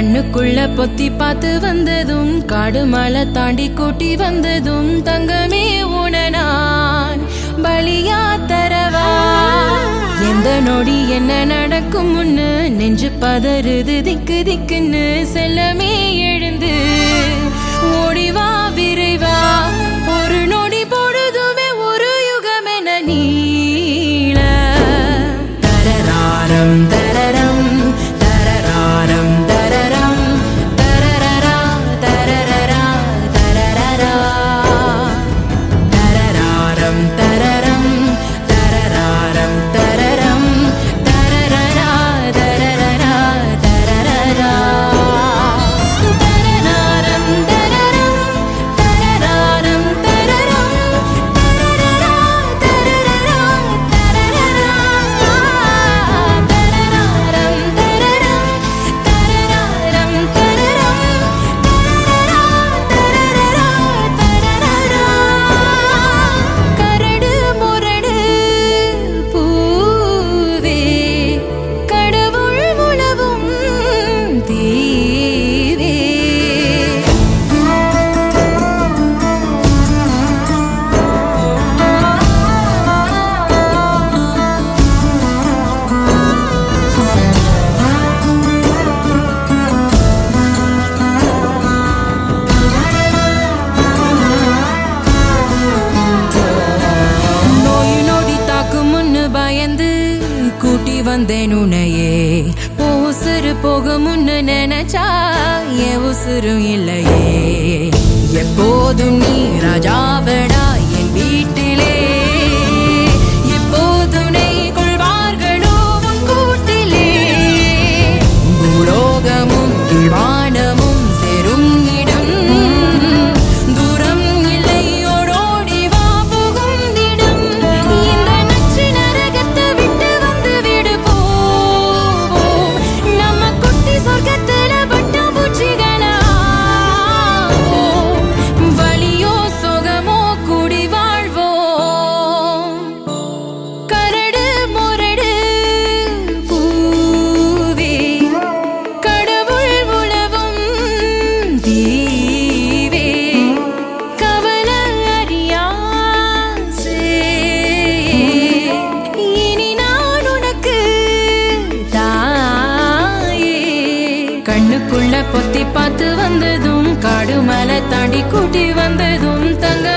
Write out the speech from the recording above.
கண்ணுக்குள்ள பொத்தி பார்த்து வந்ததும் காடு மலை தாண்டி கூட்டி வந்ததும் தங்கமே உன நான் பலியா தரவா எந்த நொடி என்ன நடக்கும் முன்னு நெஞ்சு பதறுது திக்கு திக்குன்னு செல்லமே எழுந்து ஓடிவா விரைவா ஒரு நொடி பொழுதுமே ஒரு யுகமென நீள தரராரம் தரரம் தரராரம் தரரம் தரரரா தரரரா தரரரா தரராரம் தரரம் தரராரம் தரரம் தரரரா தரரரா தரரரா தரராரம் தரரம் தரராரம் தரரம் தரரரா தரரரா தரரரா தரராரம் தரரம் தரராரம் தரரம் கரடு முரடு பூவே கடவுள் உணவும் தீவே நோய் நொடி தாக்கும் முன்னு பயந்து கூட்டி வந்தேன் உன்னையே உன் உசுறு போக முன்னு நினைச்சா என் உசுரும் இல்லையே எப்போதும் நீ ராஜாவடா என் வீட்டிலே எப்போதும் நெய் கொள்வார்களோ உன் கூட்டிலே பூலோகமும் வானமும் சேரும் இடம் தூரம் இல்லை ஓடோடி வா புகுந்திடம் இந்த நச்சு நரகத்தை விட்டு வந்து விடு போவோம் நம்ம குட்டி சொர்க்கத்துல பட்டாம்பூச்சிகளா வலியோ சுகமோ கூடி வாழ்வோம் கரடு முரடு பூவே கடவுள் உழவும் தீவே கவல அறியாசே இனி நான் உனக்கு தாயே கண்ணுக்குள்ள பொத்தி பார்த்து வந்ததும் காடு மலை தாண்டி கூட்டி வந்ததும் தங்க